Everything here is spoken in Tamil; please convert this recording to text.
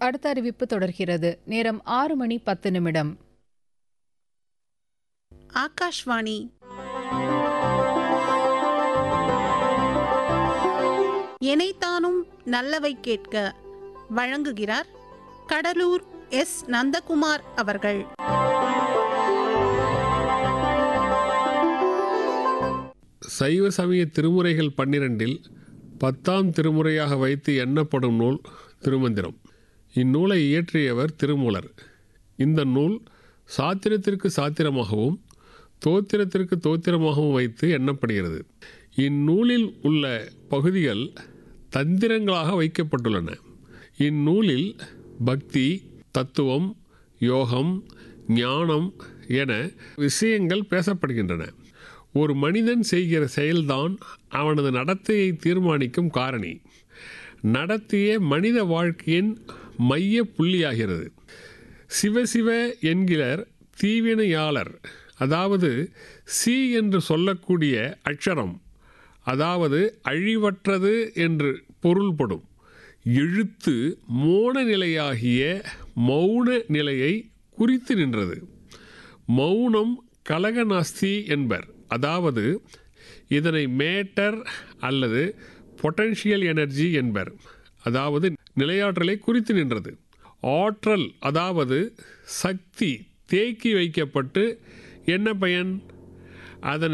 அடுத்த அறிவிப்பு தொடர்கிறது நேரம் ஆறு மணி பத்து நிமிடம் ஆகாஷ்வாணி எனைத்தானும் நல்லவை கேட்க வழங்குகிறார் கடலூர் எஸ் நந்தகுமார் அவர்கள் சைவ சமய திருமுறைகள் பன்னிரண்டில் பத்தாம் திருமுறையாக வைத்து எண்ணப்படும் நூல் திருமந்திரம் இந்நூலை இயற்றியவர் திருமூலர் இந்த நூல் சாத்திரத்திற்கு சாத்திரமாகவும் தோத்திரத்திற்கு தோத்திரமாகவும் வைத்து எண்ணப்படுகிறது இந்நூலில் உள்ள பகுதிகள் தந்திரங்களாக வைக்கப்பட்டுள்ளன இந்நூலில் பக்தி தத்துவம் யோகம் ஞானம் என விஷயங்கள் பேசப்படுகின்றன ஒரு மனிதன் செய்கிற செயல்தான் அவனது நடத்தையை தீர்மானிக்கும் காரணி நடத்தையே மனித வாழ்க்கையின் மைய புள்ளியாகிறது சிவசிவ என்கிறார் தீவினையாளர் அதாவது சி என்று சொல்லக்கூடிய அக்ஷரம் அதாவது அழிவற்றது என்று பொருள்படும் எழுத்து மோன நிலையாகிய மௌன நிலையை குறித்து நின்றது மௌனம் கலகநாஸ்தி என்பர் அதாவது இதனை மேட்டர் அல்லது பொட்டன்ஷியல் எனர்ஜி என்பர் அதாவது நிலையாற்றலை குறித்து நின்றது ஆற்றல் அதாவது சக்தி தேக்கி வைக்கப்பட்டு என்ன பயன் அதனை